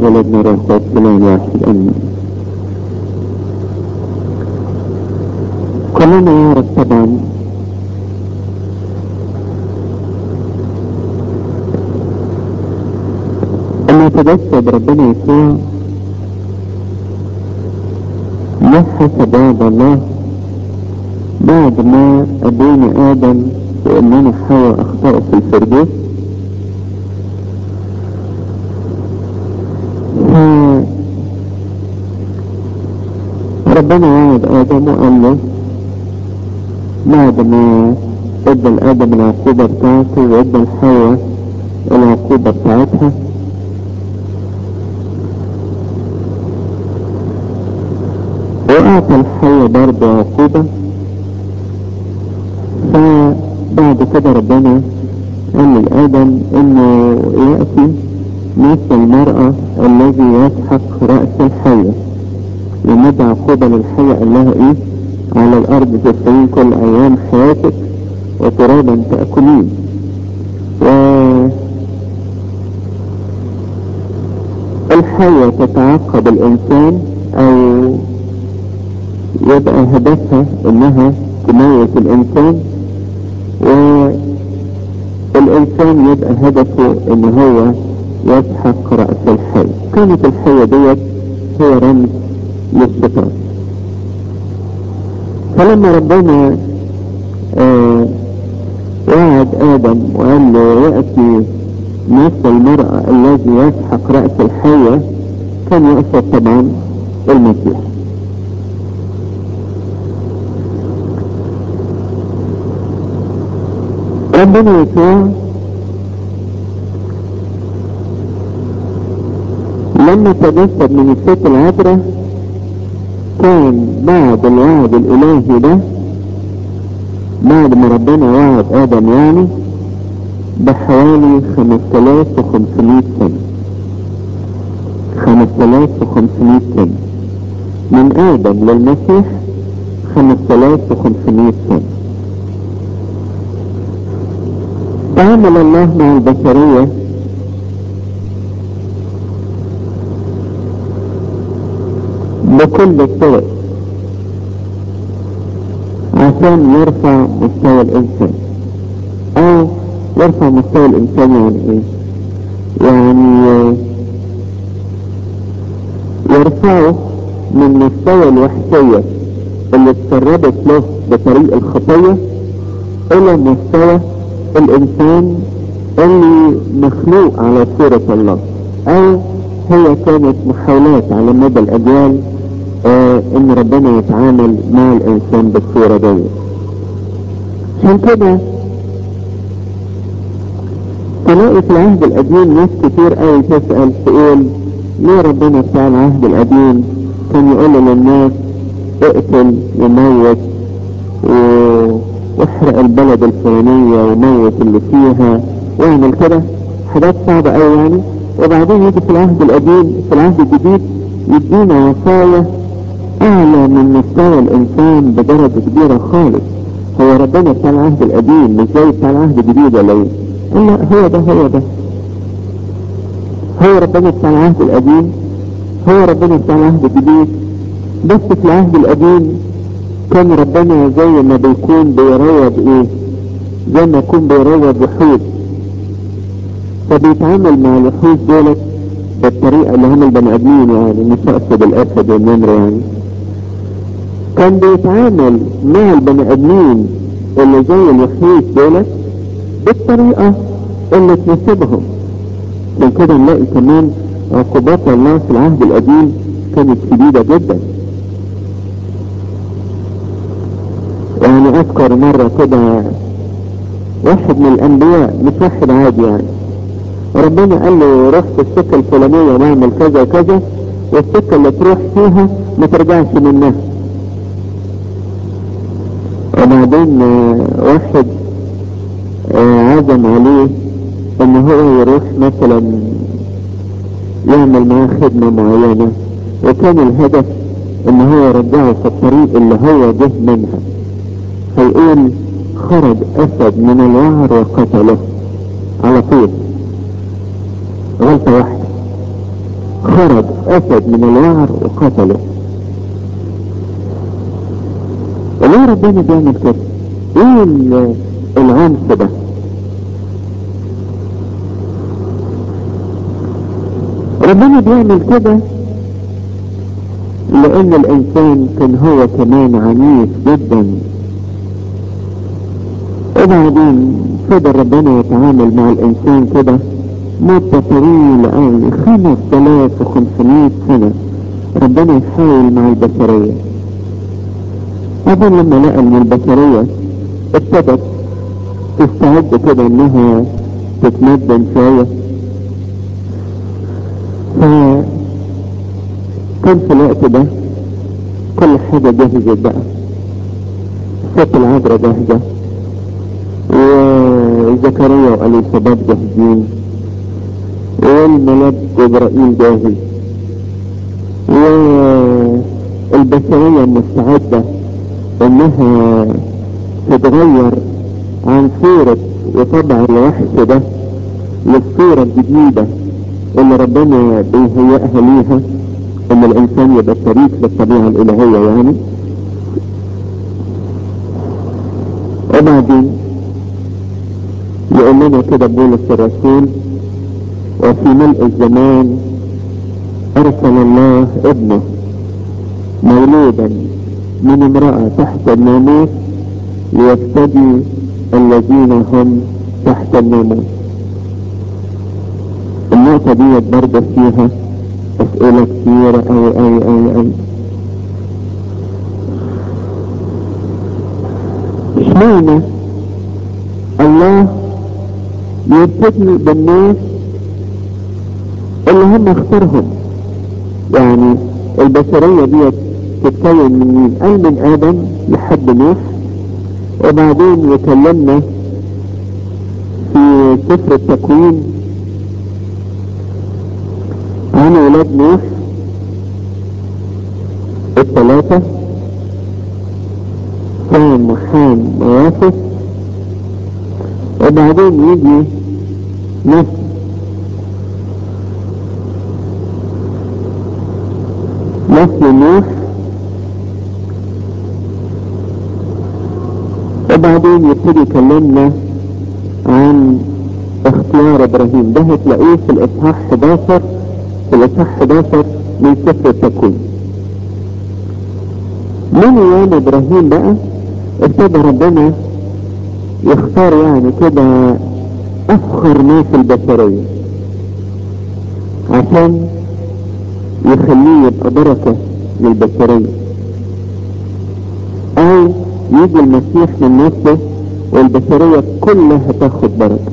والاب والابن والروح القدس اله واحد امين كلنا يعرف طبعا ان يتجسد ربنا يسوع محى وعد الله بعد ما ابونا ادم وامنا حواء اخطأوا في الفردوس ربنا وعد ادم وقال له بعد ما ادى لادم العقوبة بتاعته وادى لحواء العقوبة بتاعتها وأعطى الحية برضه عقوبة فبعد كده ربنا قال لآدم إنه يأتي مثل المرأة الذي يسحق رأس الحية ومدى عقوبة للحية قال لها إيه على الأرض تسعين كل أيام حياتك وترابا تأكلين و الحية تتعقب الإنسان أو يبقى هدفها انها تموت الانسان والانسان يبقى هدفه ان هو يسحق رأس الحي كانت الحية ديت هي رمز للشيطان فلما ربنا آه وعد ادم وقال له يأتي مثل المرأة الذي يسحق رأس الحية كان يقصد طبعا المسيح ربنا يسوع لما تجسد من الست العذراء كان بعد الوعد الالهي ده بعد ما ربنا وعد ادم يعني بحوالي 5500 سنة 5500 سنة من ادم للمسيح 5500 سنة تعامل الله مع البشرية بكل الطرق عشان يرفع مستوى الإنسان أو يرفع مستوى الإنسان يعني إيه؟ يعني يرفعه من مستوى الوحشية اللي تسربت له بطريق الخطية إلى مستوى الانسان اللي مخلوق على صورة الله او هي كانت محاولات على مدى الاجيال آه ان ربنا يتعامل مع الانسان بالصورة دي عشان كده تلاقي في العهد القديم ناس كتير قوي تسأل تقول ليه ربنا بتاع العهد القديم كان يقول للناس اقتل وموت و واحرق البلد الفلانية وموت اللي فيها واعمل كده حاجات صعبة قوي يعني وبعدين يجي في العهد القديم في العهد الجديد يدينا وصايا اعلى من مستوى الانسان بدرجة كبيرة خالص هو ربنا بتاع العهد القديم مش زي بتاع العهد الجديد ولا ايه؟ لا هو ده هو ده هو ربنا بتاع العهد القديم هو ربنا بتاع العهد الجديد بس في العهد القديم كان ربنا زي ما بيكون بيروض ايه زي ما يكون بيروض وحوش فبيتعامل مع الوحوش دولت بالطريقة اللي هم البني ادمين يعني مش اقصد الاسد والنمر يعني كان بيتعامل مع البني ادمين اللي زي الوحوش دولت بالطريقة اللي تناسبهم عشان كده نلاقي كمان عقوبات الله في العهد القديم كانت شديدة جدا يعني اذكر مرة كده واحد من الانبياء مش واحد عادي يعني ربنا قال له روح في السكة الفلانية واعمل كذا وكذا والسكة اللي تروح فيها ما ترجعش منها وبعدين واحد عزم عليه ان هو يروح مثلا يعمل معاه خدمة معينة وكان الهدف ان هو يرجعه في الطريق اللي هو جه منها فيقول خرج اسد من الوعر وقتله على طول غلطة واحدة خرج اسد من الوعر وقتله ليه ربنا بيعمل كده ايه العنف ده ربنا بيعمل كده لان الانسان كان هو كمان عنيف جدا وبعدين فضل ربنا يتعامل مع الانسان كده مدة طويلة قوي خمس تلاف وخمسمائة سنة ربنا يحاول مع البشرية بعدين لما لقى ان البشرية ابتدت تستعد كده انها تتمدن شوية ف كان في الوقت ده كل حاجة جاهزة بقى الست العذراء جاهزة وزكريا واليصابات جاهزين والملاك جبرائيل جاهز والبشرية مستعدة انها تتغير عن صورة وطبع الوحش ده للصورة الجديدة اللي ربنا بيهيئها ليها ان الانسان يبقى شريك للطبيعة الالهية يعني وبعدين يقول لنا كده بولس الرسول وفي ملء الزمان ارسل الله ابنه مولودا من امرأة تحت الناموس ليفتدي الذين هم تحت الناموس النقطة دي برضه فيها اسئلة كتيرة اوي اوي اوي اوي اشمعنى الله يبتدي بالناس اللي هم اختارهم يعني البشرية دي تتكون من مين قال من ادم لحد نوح وبعدين يكلمنا في سفر التكوين عن ولاد نوح الثلاثة سام وحام ويافس وبعدين يجي نسل نسل نوح وبعدين يبتدي يكلمنا عن اختيار ابراهيم ده هتلاقيه في الاصحاح 11 في الاصحاح 11 من سفر التكوين من ايام ابراهيم بقى ابتدى ربنا يختار يعني كده افخر ناس البشرية عشان يخليه يبقى بركة للبشرية او يجي المسيح من نفسه والبشرية كلها تاخد بركة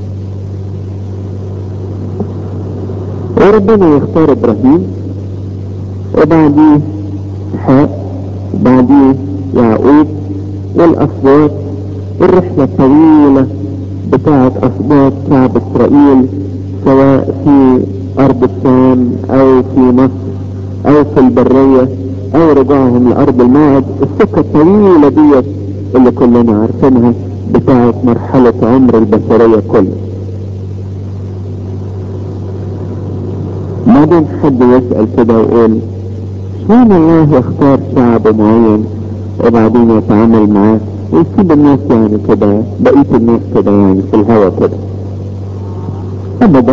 وربنا يختار ابراهيم وبعديه اسحاق وبعديه يعقوب والاسباط الرحلة الطويلة بتاعة اسباط شعب اسرائيل سواء في ارض الشام او في مصر او في البرية او رجوعهم لارض الموعد السكة الطويلة ديت اللي كلنا عارفينها بتاعة مرحلة عمر البشرية كلها بعدين حد يسأل كده ويقول شلون الله يختار شعب معين وبعدين يتعامل معاه ويسيب الناس يعني كده بقية الناس كده يعني في الهوا كده ابدا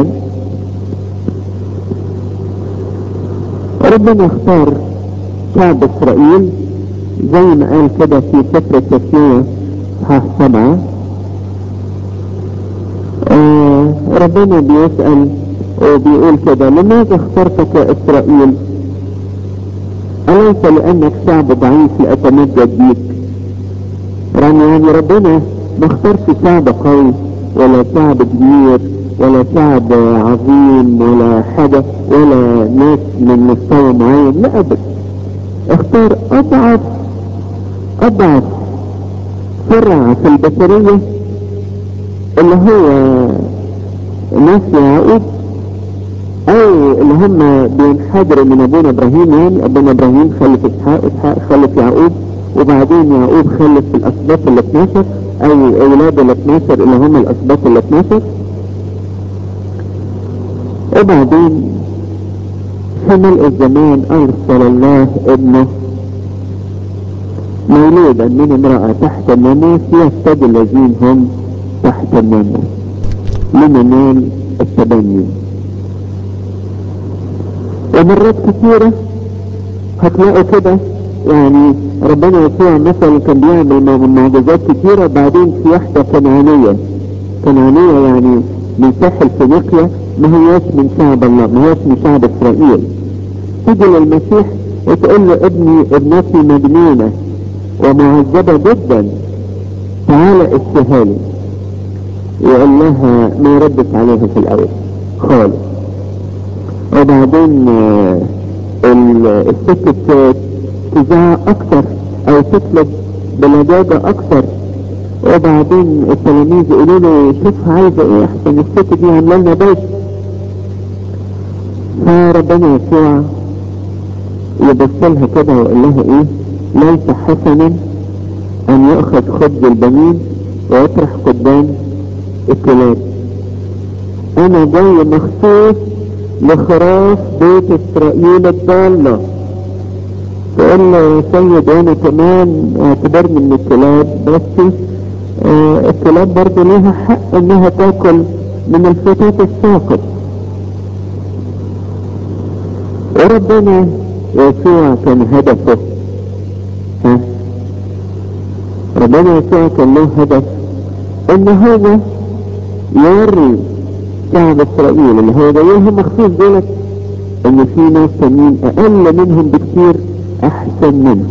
ربنا اختار شعب اسرائيل زي ما قال كده في سفر التسمية اصحاح سبعة آه ربنا بيسأل وبيقول كده لماذا اخترتك يا اسرائيل أليس لأنك شعب ضعيف لأتمجد بيك رغم يعني ربنا ما اختارش شعب قوي ولا شعب كبير ولا شعب عظيم ولا حاجة ولا ناس من مستوى معين لا أبدا اختار أضعف أضعف فرع في البشرية اللي هو ناس يعقوب او اللي هم بينحدروا من ابونا ابراهيم يعني ابونا ابراهيم خلف اسحاق اسحاق خلف يعقوب وبعدين يعقوب خلف الاسباط ال 12 او اولاد ال 12 اللي هم الاسباط ال 12 وبعدين في ملء الزمان أرسل الله ابنه مولودا من امرأة تحت الناموس يفتدي الذين هم تحت الناموس لمنال التبني ومرات كثيرة هتلاقوا كده يعني ربنا يسوع مثلا كان بيعمل معجزات كثيرة بعدين في واحدة كنعانية كنعانية يعني من ساحل فينيقيا ما هياش من شعب الله ما هياش من شعب اسرائيل تيجي للمسيح وتقول له ابني ابنتي مجنونة ومعذبة جدا تعالى اشتهى لي يقول لها ما يردش عليها في الاول خالص وبعدين الست تزعق اكتر او تطلب بلجاجة اكتر وبعدين التلاميذ يقولوا له شوف عايزه ايه احسن الست دي عامله لنا بيت فربنا يسوع يبص لها كده ويقول لها ايه ليس حسنا ان ياخذ خبز البنين ويطرح قدام الكلاب انا جاي مخصوص لخراف بيت اسرائيل الضالة تقول له يا سيد وانا كمان اعتبرني من الكلاب بس آه الكلاب برضه ليها حق انها تاكل من الفتات الساقط وربنا يسوع كان هدفه ها ربنا يسوع كان له هدف ان هو يوري شعب اسرائيل اللي هو جايهم مخصوص دولت ان في ناس تانيين اقل منهم بكتير احسن منهم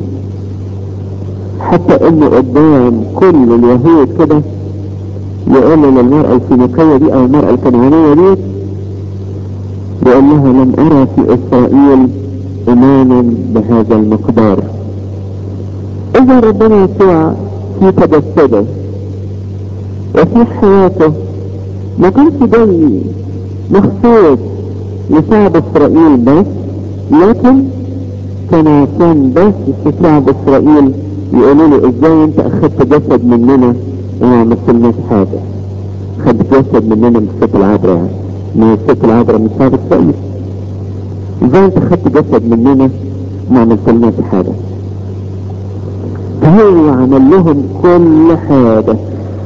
حتى انه قدام كل اليهود كده يقول للمرأة الفينيقية دي او المرأة الكنعانية دي يقول لها لم ارى في اسرائيل ايمانا بهذا المقدار اذا ربنا يسوع في تجسده وفي حياته ما كانش جاي مخصوص لشعب اسرائيل بس لكن كان عشان بس في شعب اسرائيل يقولوا له ازاي انت اخدت جسد مننا وما عملتلناش حاجة خدت جسد مننا من الست العذراء يعني من الست العذراء من شعب اسرائيل ازاي انت خدت جسد مننا وما عملتلناش حاجة فهو عمل لهم كل حاجة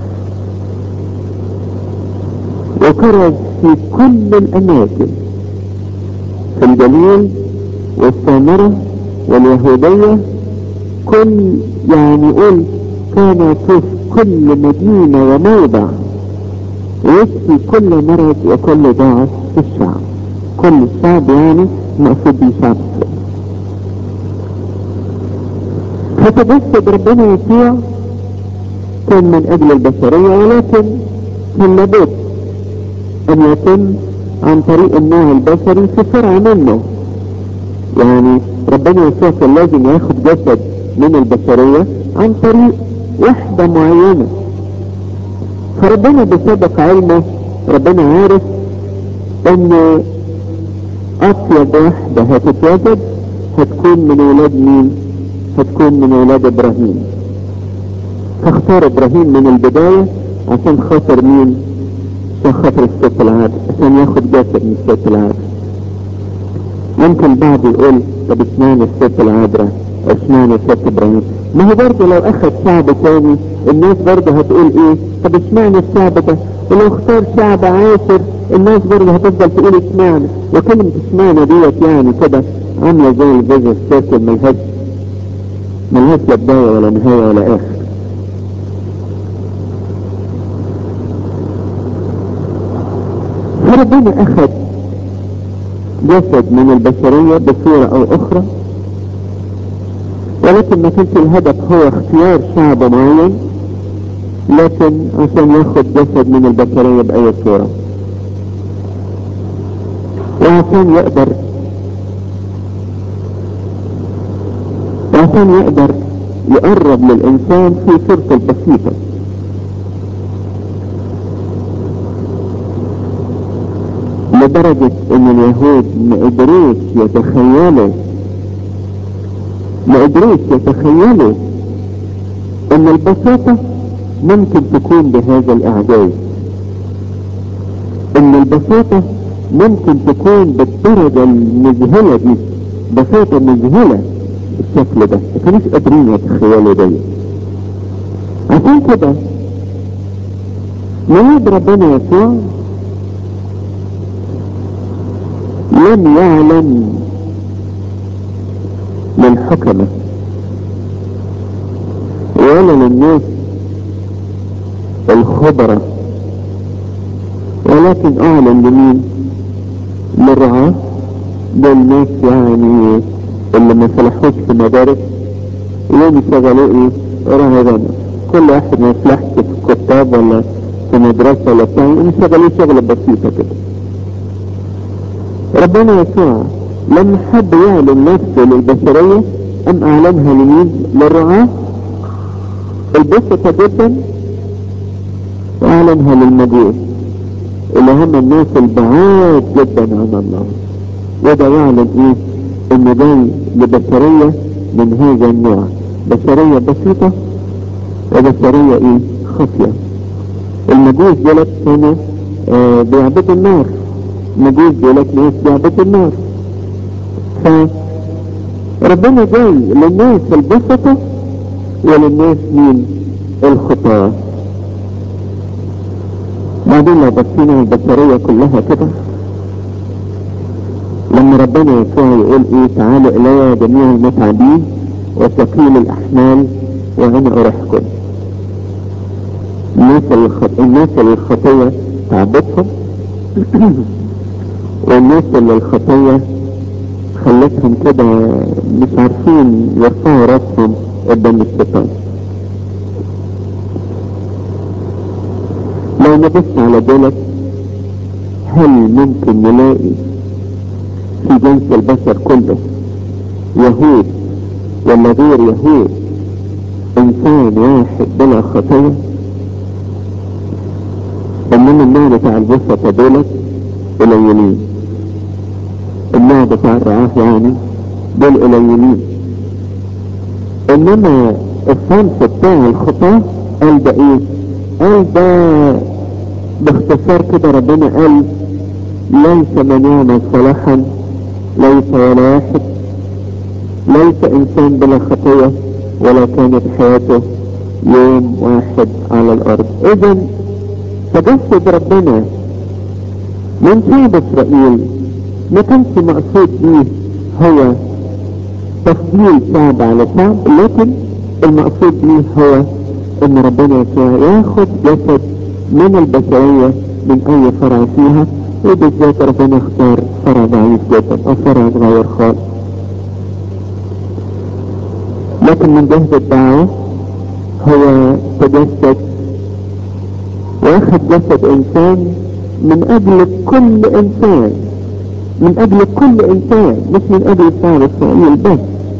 وكرز في كل الاماكن في الجليل والسامرة واليهودية كل يعني يقول كان في كل مدينة وموضع ويشفي كل مرض وكل ضعف في الشعب كل الشعب يعني مقصود به شعب فتجسد ربنا يسوع كان من اجل البشرية ولكن كان لابد ان يتم عن طريق النوع البشري في فرع منه يعني ربنا يسوع كان لازم ياخد جسد من البشرية عن طريق وحدة معينة فربنا بسبق علمه ربنا عارف ان اطيب وحدة هتتوجد هتكون من ولاد مين هتكون من ولاد ابراهيم فاختار ابراهيم من البداية عشان خاطر مين عشان خاطر الست العادة عشان ياخد جسد من الست العادة ممكن بعض يقول طب اشمعنى الست العذراء اشمعنى الست ابراهيم ما هو برضه لو اخذ شعب تاني الناس برضه هتقول ايه طب اشمعنى الشعب ده ولو اختار شعب عاشر الناس برضه هتفضل تقول اشمعنى وكلمة اشمعنى ديت يعني كده عاملة زي الفيزا الساكن ملهاش ملهاش لا بداية ولا نهاية ولا اخر فربنا اخذ جسد من البشرية بصورة او اخرى ولكن ما كانش الهدف هو اختيار شعب معين لكن عشان ياخد جسد من البشرية بأي صورة وعشان يقدر وعشان يقدر يقرب للإنسان في صورته البسيطة لدرجة ان اليهود ما قدروش يتخيلوا ما قدروش يتخيلوا ان البساطة ممكن تكون بهذا الاعجاز ان البساطة ممكن تكون بالدرجة المذهلة دي بساطة مذهلة بالشكل ده ما كانوش قادرين يتخيلوا دي عشان كده ميلاد ربنا يسوع لم يعلن للحكمة ولا للناس الخبرة ولكن اعلن لمين للرعاة للناس يعني اللي ما فلحوش في مدارس يوم يشغلوا ايه رهبان كل واحد ما يفلحش في كتاب ولا في مدرسة ولا بتاع يقوم يشغلوه شغلة بسيطة كده ربنا يسوع لما حب يعلن نفسه للبشرية ام اعلنها لمين للرعاة البسطة جدا واعلنها للمجوس اللي هم الناس البعاد جدا عن الله وده يعلن ايه انه جاي لبشرية من هذا النوع بشرية بسيطة وبشرية ايه خفية المجوس دولت كانوا آه بيعبدوا النار المجوس دولت ناس بيعبدوا النار فربنا جاي للناس البسطة وللناس مين الخطاة بعدين لو بصينا على البشرية كلها كده لما ربنا يسوع يقول ايه تعالوا الي جميع المتعبين وثقيل الاحمال وانا اريحكم الناس اللي الخط... الناس اللي الخطية تعبتهم والناس اللي الخطية خلتهم كده مش عارفين يرفعوا راسهم قدام الشيطان لو نبص على دولت هل ممكن نلاقي في جنس البشر كله يهود ولا غير يهود انسان واحد بلا خطية انما النوع بتاع البسطة دولت قليلين النوع بتاع الرعاة يعني دول قليلين انما الصنف بتاع الخطاة قال ده ايه قال ده باختصار كده ربنا قال ليس من يعمل صلاحا ليس ولا واحد ليس انسان بلا خطية ولا كانت حياته يوم واحد على الارض اذا تجسد ربنا من شعب اسرائيل ما كانش مقصود بيه هو تفضيل شعب على شعب لكن المقصود بيه هو ان ربنا يسوع ياخد جسد من البشرية من اي فرع فيها وبالذات ربنا اختار فرع ضعيف جدا او فرع صغير خالص لكن من جهة الدعوة هو تجسد واخد جسد انسان من اجل كل انسان من اجل كل انسان مش من اجل شعب اسرائيل بس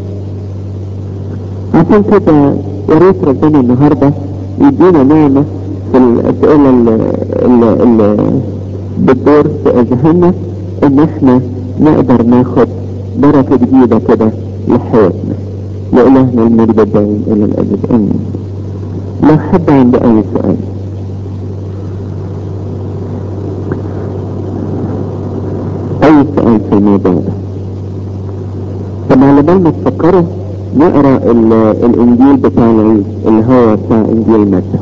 عشان كده يا ريت ربنا النهارده يدينا نعمة في الاسئلة اللي, اللي بتدور في اذهاننا ان احنا نقدر ناخد بركة جديدة كده لحياتنا لإلهنا المجد الدائم الى الابد امين لو حد عنده اي سؤال اي سؤال في الموضوع ده طب على بال ما تفكروا نقرا الانجيل بتاع العيد اللي هو بتاع انجيل متى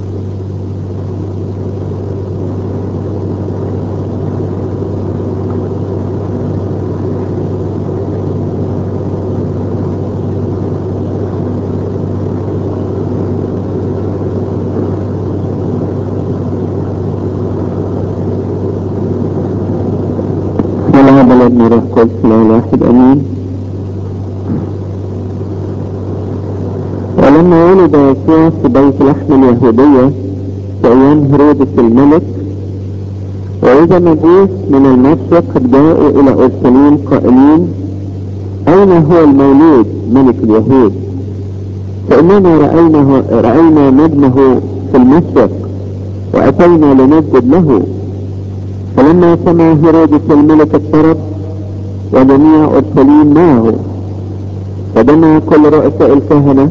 ولا بلد نروح كل فلان واحد امين ولما ولد يسوع في بيت لحم اليهودية في ايام هيرودس الملك واذا مجوس من المشرق قد جاءوا الى اورشليم قائلين اين هو المولود ملك اليهود فاننا رأيناه رأينا نجمه في المشرق واتينا لنسجد له فلما سمع هيرودس الملك اضطرب وجميع اورشليم معه فجمع كل رؤساء الكهنة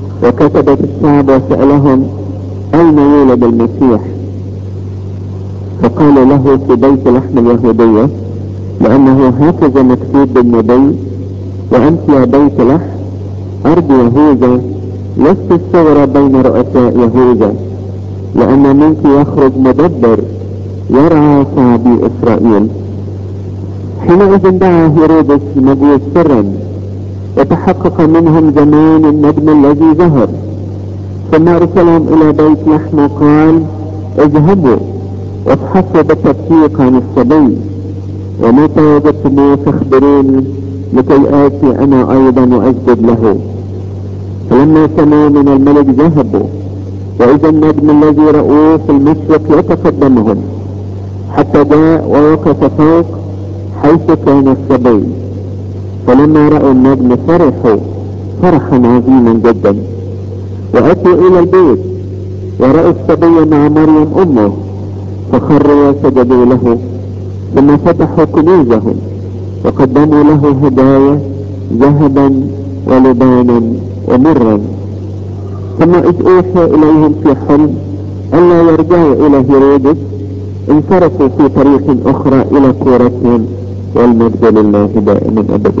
وكتبت الشعب وسألهم اين يولد المسيح فقال له في بيت لحم اليهودية لأنه هكذا مكتوب بالنبي وأنت يا بيت لحم أرض يهوذا لست الصغرى بين رؤساء يهوذا لأن منك يخرج مدبر يرعى شعبي إسرائيل حينئذ دعا هيرودس المجوس سرا وتحقق منهم زمان النجم الذي ظهر ثم ارسلهم الى بيت لحم وقال اذهبوا وابحثوا بالتدقيق عن الصبي ومتى وجدتموه فاخبروني لكي اتي انا ايضا واسجد له فلما سمعوا من الملك ذهبوا واذا النجم الذي رأوه في المشرق يتقدمهم حتى جاء ووقف فوق حيث كان الصبي فلما رأوا النجم فرحوا فرحا عظيما جدا وأتوا إلى البيت ورأوا الصبي مع مريم أمه فخروا وسجدوا له ثم فتحوا كنوزهم وقدموا له هدايا ذهبا ولبانا ومرا ثم إذ أوحي إليهم في حلم ألا يرجعوا إلى هيرودس انصرفوا في طريق أخرى إلى كورتهم والمجد لله دائما أبدا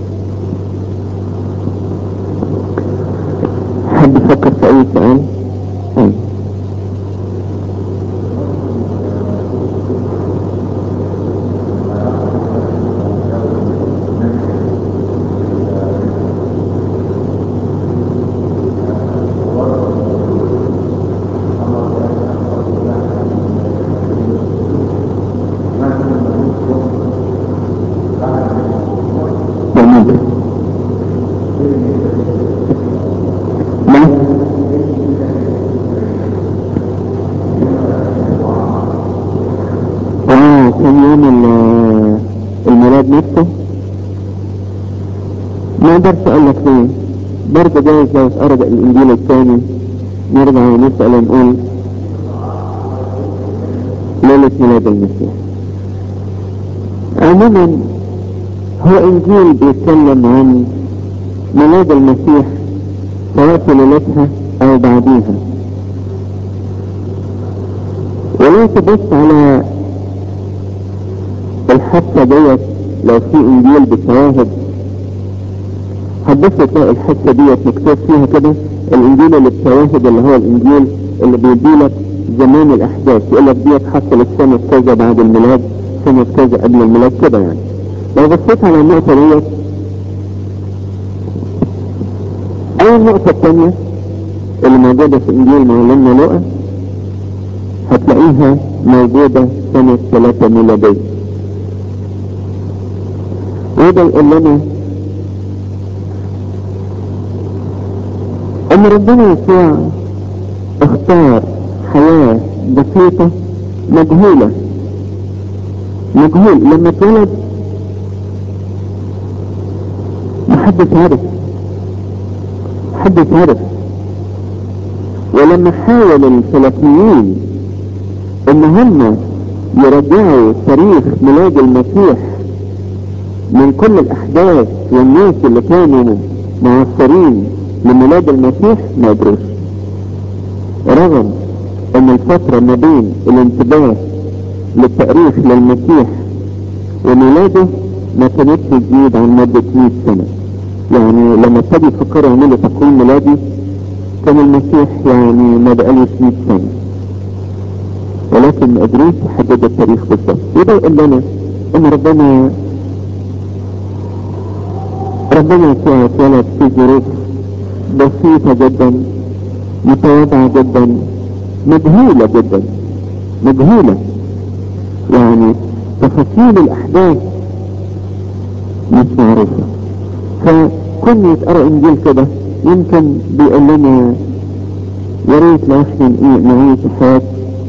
حد يفكر في أي سؤال؟ أي. جميل. ما اه كان يوم ال- الميلاد نفسه ما اقدرش اقول لك ليه برضه جايز لو اتقرب الانجيل الثاني نرجع ونسأل ونقول ليلة ميلاد المسيح عموما هو انجيل بيتكلم عن ميلاد المسيح سواء في ليلتها او بعديها ولو تبص على الحادثة ديت لو في انجيل بشواهد هتبص تلاقي الحادثة ديت مكتوب فيها كده الانجيل اللي بشواهد اللي هو الانجيل اللي بيديلك زمان الاحداث يقول لك ديت حصلت سنة كذا بعد الميلاد سنة كذا قبل الميلاد كده يعني لو بصيت على النقطة ديت أي النقطة الثانية اللي موجودة في إنجيل معلمنا لقى هتلاقيها موجودة سنة ثلاثة ميلادية وده يقول لنا ان ربنا يسوع اختار حياة بسيطة مجهولة مجهول لما اتولد محدش عارف محدش عارف ولما حاول الفلسطينيين ان هم يرجعوا تاريخ ميلاد المسيح من كل الاحداث والناس اللي كانوا معاصرين لميلاد المسيح ما قدروش رغم ان الفترة ما بين الانتباه للتاريخ للمسيح وميلاده ما كانتش تزيد عن مدة 100 سنة يعني لما ابتدوا يفكروا يعملوا تقويم ميلادي كان المسيح يعني ما بقالوش 100 سنة ولكن ما قدروش يحددوا التاريخ بالظبط وده يقول لنا ان ربنا ربنا يسوع اتولد في ظروف بسيطة جدا متواضعة جدا مجهولة جدا مجهولة يعني تفاصيل الأحداث مش معروفة فكل يتقرأ إنجيل كده يمكن بيقول لنا يا ريت لو احنا نعيش حياة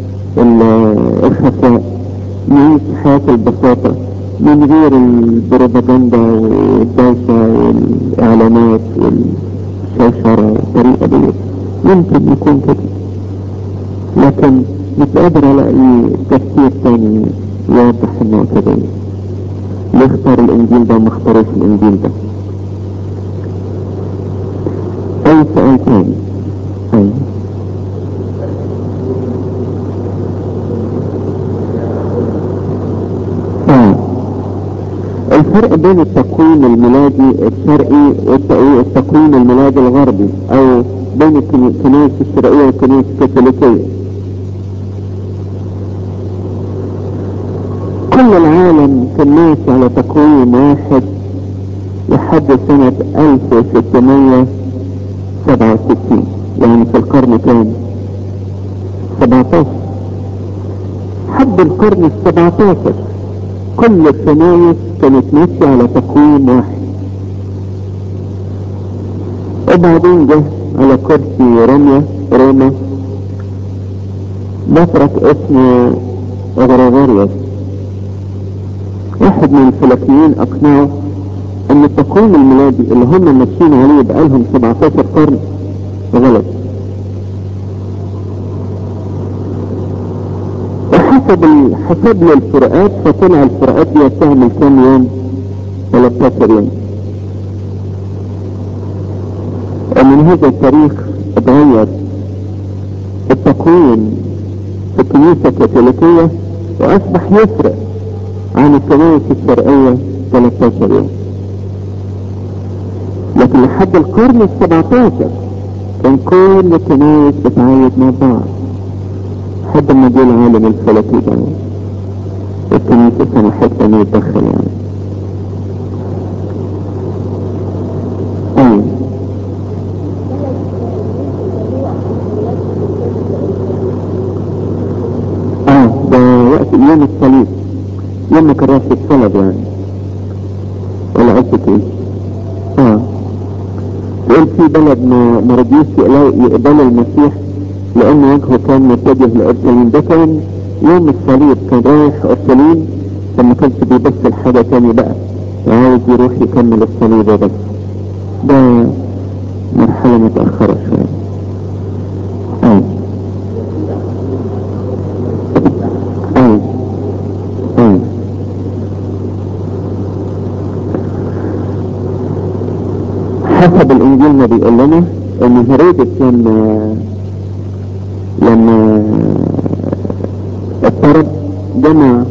الخفاء نعيش حياة البساطة من غير البروباغندا والدوشة والإعلانات والشوشرة والطريقة دي يمكن يكون كده لكن مش قادر الاقي تفسير تاني يوضح النقطة دي ليه اختار الانجيل ده وما اختاروش الانجيل ده اي سؤال تاني اي الفرق بين التقويم الميلادي الشرقي والتقويم الميلادي الغربي او بين الكنائس الشرقية والكنائس الكاثوليكية كل العالم كان ماشي على تقويم واحد لحد سنة 1667 يعني في القرن كام 17 حد القرن السبعتاشر كل الكنائس كانت ماشية على تقويم واحد وبعدين جه على كرسي روميا روما بطرك اسمه غريغوريوس واحد من الفلكيين اقنعه ان التقويم الميلادي اللي هم ماشيين عليه بقالهم 17 قرن غلط وحسب حسب له الفروقات فطلع الفروقات دي تعمل كام يوم 13 يوم ومن هذا التاريخ اتغير التقويم في الكنيسة الكاثوليكية واصبح يفرق عن الكنائس الشرقية 13 يوم لكن لحد القرن السبعتاشر كان كل الكنائس بتعايد مع بعض لحد ما جه العالم الفلكي ده الكنيسة سمحت انه يتدخل يعني ايوه اه ده وقت يوم الصليب يوم ما كان راس الصلب يعني ولا قصدك ايه اه تقول في بلد ما ما رضيوش يقبلوا المسيح لان وجهه كان متجه لاورشليم ده كان يوم الصليب كان رايح اورشليم فما كانش بيبص لحاجه تاني بقى عاوز يروح يكمل الصليب بس ده مرحله متاخره شويه ايوه ايوه ايوه حسب الانجيل ما بيقول لنا ان هيرودس لما لما اضطرب جمع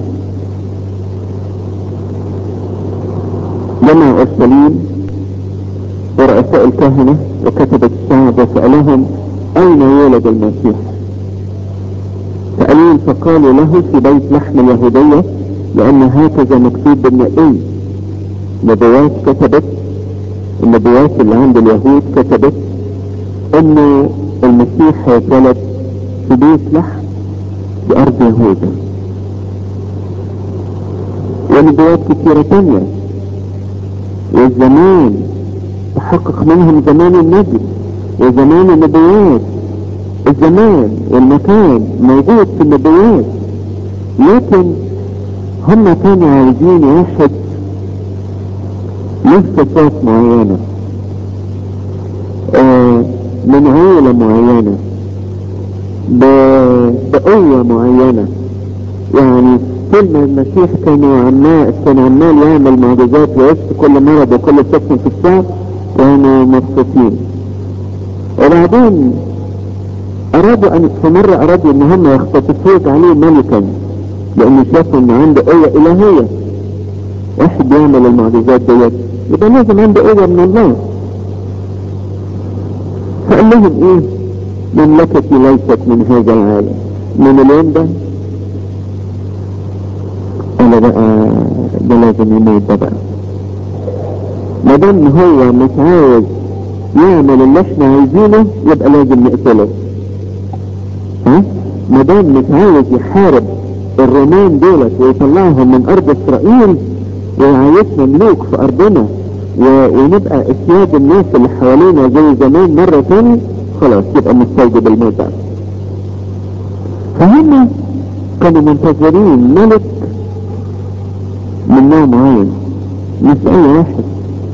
جمع اورشليم ورؤساء الكهنة وكتبة الشعب وسألهم اين يولد المسيح سألوه فقالوا له في بيت لحم اليهودية لان هكذا مكتوب بالنبي نبوات كتبت النبوات اللي عند اليهود كتبت انه المسيح هيتولد في بيت لحم في ارض يهوذا ونبوات كثيرة تانية والزمان تحقق منهم زمان النبي وزمان النبوات الزمان والمكان موجود في النبوات لكن هم كانوا عايزين واحد له صفات معينة آه من عيلة معينة بقوة معينة يعني كل ما المسيح كانوا عمال كان عمال يعمل معجزات ويشفي كل مرض وكل سكن في الشعب كانوا مبسوطين وبعدين ارادوا ان في مرة ارادوا ان هم يختطفوه عليه ملكا لان شافوا ان عنده قوة الهية واحد بيعمل المعجزات ديت يبقى لازم عنده قوة من الله فقال لهم ايه مملكتي ليست من هذا العالم من اليوم ده انا بقى ده لازم يموت ده بقى ما دام هو مش عاوز يعمل اللي احنا عايزينه يبقى لازم نقتله ها ما دام مش عاوز يحارب الرومان دولت ويطلعهم من ارض اسرائيل ويعيشنا ملوك في ارضنا و... ونبقى اسياد الناس اللي حوالينا زي زمان مرة تاني خلاص يبقى مستوجب الموت ده فهم كانوا منتظرين ملك من نوع معين مش اي واحد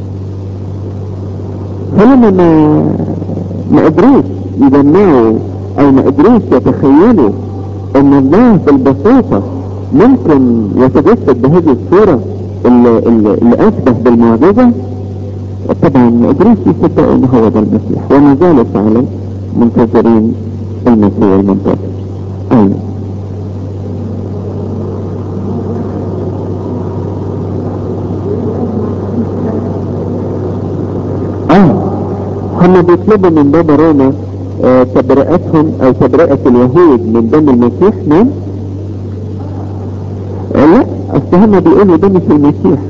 فلما ما ما قدروش يجمعوا او ما قدروش يتخيلوا ان الله بالبساطة ممكن يتجسد بهذه الصورة اللي, اللي, اللي اشبه بالمعجزة طبعا ما قدروش يصدقوا ان هو ده المسيح وما زالوا فعلا منتظرين المسيح المنتظر ايوه هم بيطلبوا من بابا روما آه تبرئتهم او تبرئة اليهود من دم المسيح نعم آه لا اصل هم بيقولوا ده مش المسيح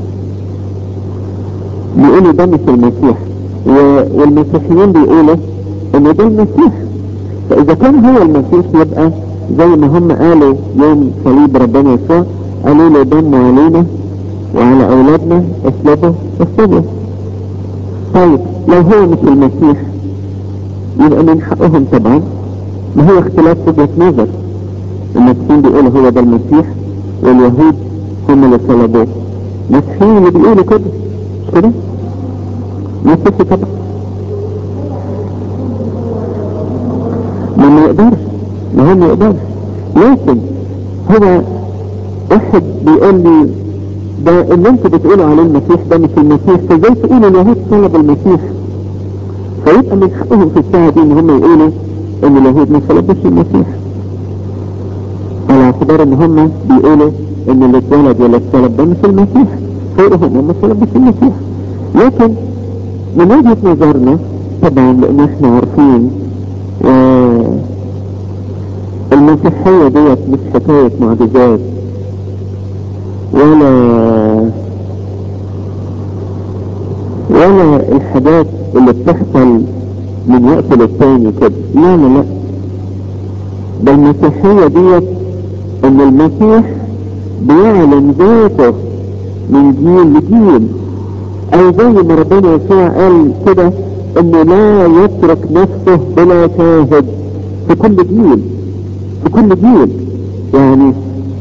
بيقولوا ده مش المسيح والمسيحيين بيقولوا ان ده المسيح فاذا كان هو المسيح يبقى زي ما هم قالوا يوم صليب ربنا يسوع قالوا له دم علينا وعلى اولادنا اصلبوا اصلبوا طيب لو هو مش المسيح يبقى من حقهم طبعا ما هو اختلاف وجهة نظر المسيحيين بيقولوا هو ده المسيح واليهود هم اللي صلبوه المسيحيين اللي بيقولوا كده مش كده مسيحي طبعا ما ما يقدرش ما هو ما يقدرش لكن هو واحد بيقول لي ده اللي انتوا بتقولوا عليه المسيح ده مش المسيح فازاي تقولوا اليهود طلب المسيح فيبقى من حقهم في الساعة دي ان هم يقولوا ان اليهود ما طلبوش المسيح على اعتبار ان هم بيقولوا ان اللي اتولد ولا اتطلب ده مش المسيح فيقولوا هم ما طلبوش المسيح لكن من وجهة نظرنا طبعا لان احنا عارفين آه المسيحية ديت مش حكاية معجزات ولا ولا الحاجات اللي بتحصل من وقت للتاني كده لا لا لا ده المسيحية ديت ان المسيح بيعلن ذاته من جيل لجيل او زي ما ربنا يسوع قال كده انه لا يترك نفسه بلا شاهد في كل جيل في كل جيل يعني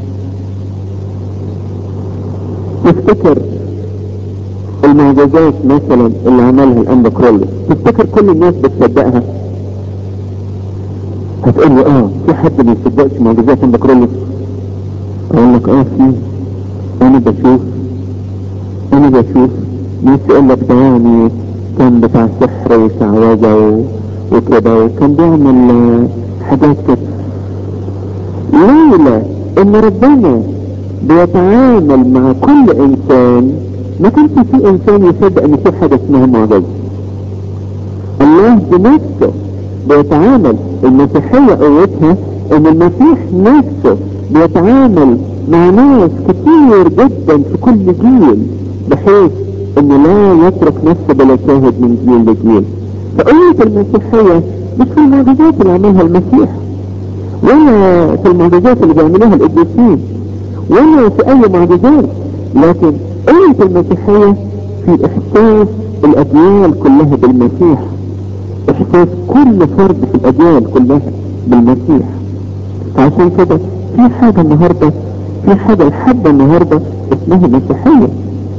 تفتكر المعجزات مثلا اللي عملها الانبا كرولس تفتكر كل الناس بتصدقها هتقول لي اه في حد ما يصدقش معجزات انبا كرولس اقول لك اه في انا بشوف انا بشوف ناس يقول لك ده يعني كان بتاع سحر وشعوذة و... وكده وكان بيعمل حاجات كده لولا ان ربنا بيتعامل مع كل انسان ما كانش في انسان يصدق ان في حاجة اسمها معجزة الله بنفسه بيتعامل المسيحية قوتها ان المسيح نفسه بيتعامل مع ناس كتير جدا في كل جيل بحيث انه لا يترك نفسه بلا شاهد من جيل لجيل فقوة المسيحية مش في المعجزات اللي عملها المسيح ولا في المعجزات اللي بيعملوها القديسين ولا في اي معجزات لكن قوة المسيحية في احساس الاجيال كلها بالمسيح احساس كل فرد في الاجيال كلها بالمسيح فعشان كده في حاجة النهاردة في حاجة لحد النهاردة اسمها مسيحية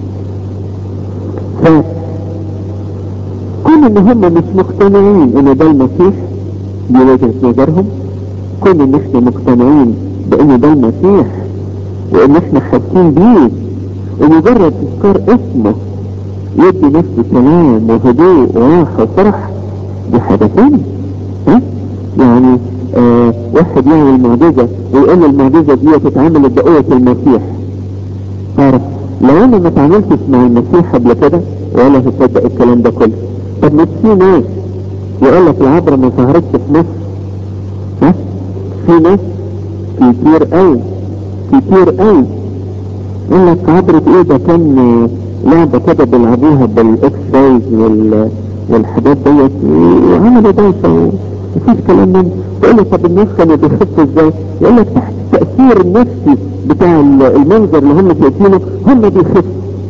ف كون ان هم مش مقتنعين ان ده المسيح دي وجهة نظرهم كون ان احنا مقتنعين بان ده المسيح وان احنا حاسين بيه ومجرد تذكار اسمه يدي نفسه سلام وهدوء وراحة وفرح دي حاجة تانية ها يعني آه واحد يعمل معجزة ويقول المعجزة دي تتعامل بقوة المسيح تعرف لو انا ما اتعاملتش مع المسيح قبل كده ولا هتصدق الكلام ده كله طب مش في ناس يقول لك العبرة ما ظهرتش في مصر ها في ناس كتير قوي كتير قوي يقول لك عبرة ايه ده كان لعبة كده بيلعبوها بالاكس رايز وال والحاجات ديت وعملوا دوشة مفيش كلام من تقول له طب الناس كانوا بيخفوا ازاي يقول لك تحت التأثير النفسي بتاع المنظر اللي هم شايفينه هم بيخفوا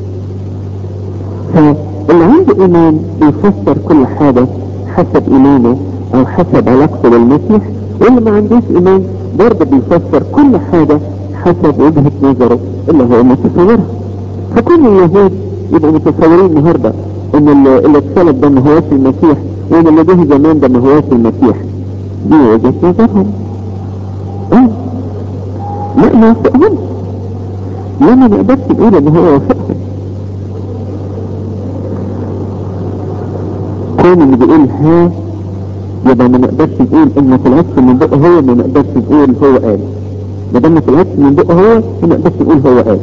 فاللي عنده ايمان بيفسر كل حاجة حسب ايمانه او حسب علاقته بالمسيح واللي ما عندوش ايمان برضه بيفسر كل حاجة حسب وجهة نظره اللي هو متصورها فكل اليهود يبقوا متصورين النهاردة ان اللي اتسلب ده ما هوش المسيح وان اللي جه زمان ده ما هوش المسيح دي وجهة نظرهم اه لا ما يوافقهم لا ما نقدرش نقول ان هو يوافقهم كون اللي بيقول ها يبقى ما نقدرش نقول ان ما طلعتش من بقه هو ما نقدرش نقول هو قال ما دام ما طلعتش من بقه هو ما نقدرش نقول هو قال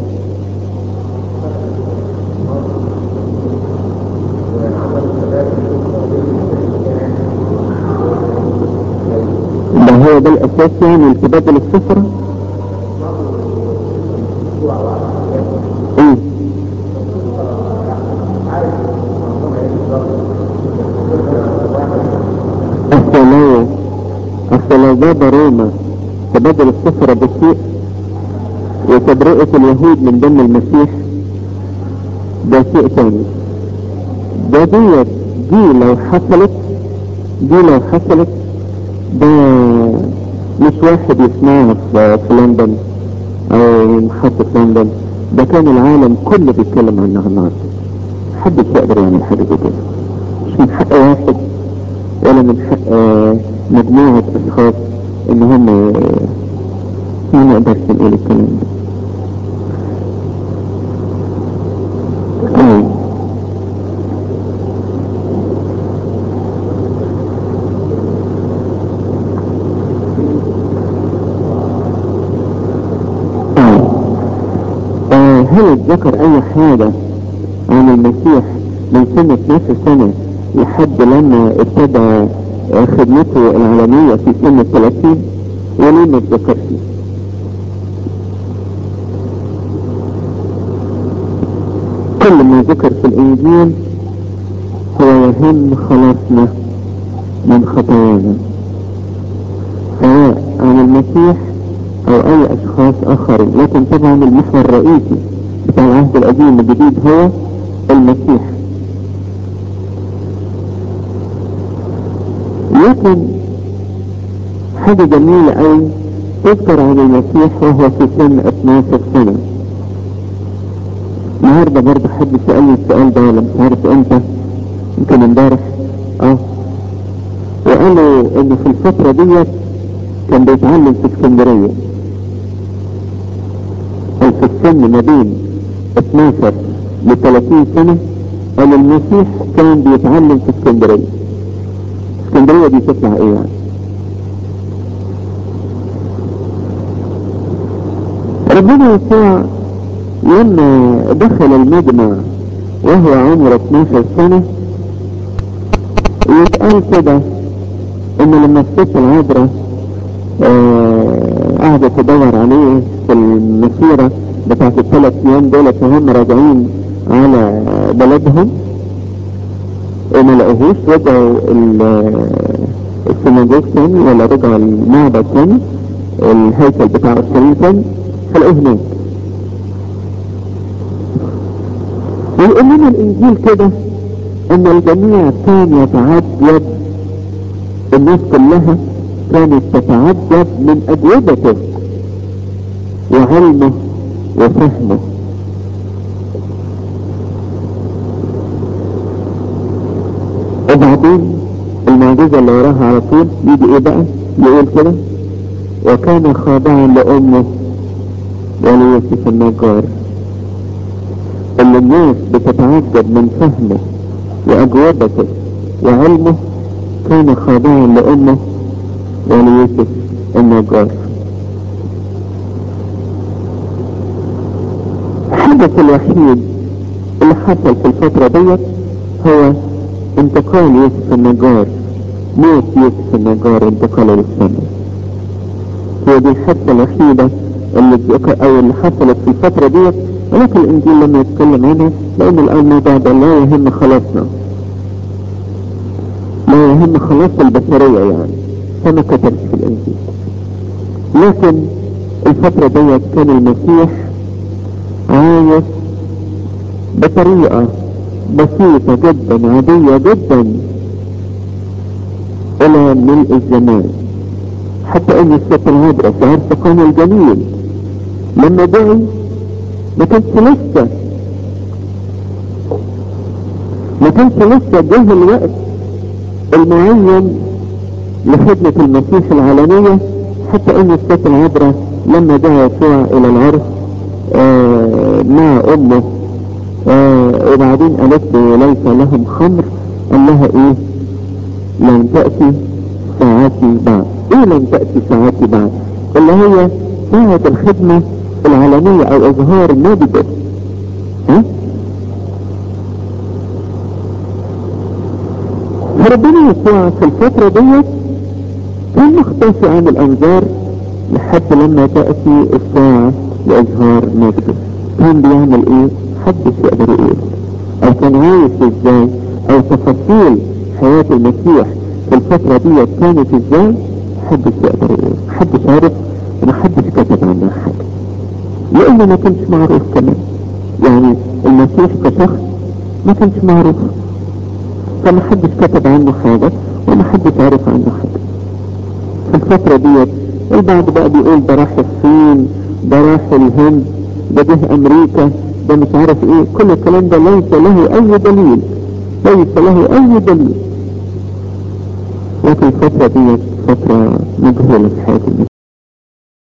اساس يعني لتبادل السفرة ايه اصل لو اصل لو جاب روما تبادل السفرة بشيء وتبرئة اليهود من دم المسيح ده شيء تاني ده ديت دي لو حصلت دي لو حصلت ده مش واحد يسمعها في في لندن او محطة لندن ده كان العالم كله بيتكلم عنها النهارده محدش يقدر يعمل حاجة زي كده مش من حق واحد ولا من حق آه، مجموعة اشخاص ان هم آه، ما نقدرش نقول الكلام ده آه. آه. آه، هل اتذكر اي حاجة عن المسيح من سنة 12 سنة لحد لما ابتدى آه، خدمته العالمية في سنة 30 وليه ما اتذكرش كل ما ذكر في الانجيل هو يهم خلاصنا من خطايانا سواء عن المسيح او اي اشخاص اخرين لكن طبعا المحور الرئيسي بتاع العهد القديم الجديد هو المسيح لكن حاجة جميلة قوي تذكر عن المسيح وهو في سن 12 سنة النهارده برضه حد سألني السؤال ده ولا مش عارف امتى يمكن امبارح اه وقالوا ان في الفترة ديت كان بيتعلم في اسكندرية او في السن ما بين 12 ل 30 سنة قال المسيح كان بيتعلم في اسكندرية اسكندرية دي تطلع ايه يعني ربنا يسوع لما دخل المجمع وهو عمره 12 سنة يتقال كده ان لما الست العذراء آه، قعدت تدور عليه في المسيرة بتاعت الثلاث ايام دولت وهم راجعين على بلدهم وما لقوهوش رجعوا ال- السيناجوج تاني ولا رجعوا المعبد تاني الهيكل بتاع اورشليم تاني فلقوه هناك ويقول لنا الانجيل كده ان الجميع كان يتعجب الناس كلها كانت تتعجب من اجوبته وعلمه وفهمه وبعدين المعجزة اللي وراها على طول يجي ايه بقى يقول كده وكان خاضعا لامه وليوسف النجار اللي الناس بتتعجب من فهمه واجوبته وعلمه كان خاضعا لامه وليوسف النجار الحدث الوحيد اللي حصل في الفترة ديت هو انتقال يوسف النجار موت يوسف النجار انتقاله للسماء هي دي الحادثة الوحيدة اللي اتذكر- او اللي حصلت في الفترة ديت ولكن الانجيل لما يتكلم عنها لان الموضوع ده لا يهم خلاصنا لا يهم خلاص البشرية يعني فما كتبش في الانجيل لكن الفترة ديت كان المسيح عايش بطريقة بسيطة جدا عادية جدا الى ملء الزمان حتى ان الست العذراء في عرس قام الجميل لما دعي ما كانش لسه ما كانش لسه جه الوقت المعين لخدمة المسيح العالمية حتى ان الست العذراء لما دعا يسوع الى العرس آه مع امه آه وبعدين قالت له ليس لهم خمر قال لها ايه لن تأتي ساعاتي بعد ايه لن تأتي ساعاتي بعد اللي هي ساعة الخدمة العالمية او اظهار مجده ها فربنا يسوع في الفترة ديت كان مختفي عن الانظار لحد لما تأتي الساعة لإظهار مجده كان بيعمل ايه محدش يقدر يقول او كان عايش ازاي او تفاصيل حياة المسيح في الفترة دي كانت ازاي محدش يقدر يقول محدش عارف ومحدش كتب عنها حاجة لانه ما كانش معروف كمان يعني المسيح كشخص ما كانش معروف فمحدش كتب عنه حاجة ومحدش عارف عنه حاجة في الفترة ديت البعض بقى بيقول ده راح الصين ده راح الهند ده جه امريكا ده مش عارف ايه كل الكلام ده ليس له اي دليل ليس له اي دليل لكن الفترة ديت فترة مجهولة في حياة المسيح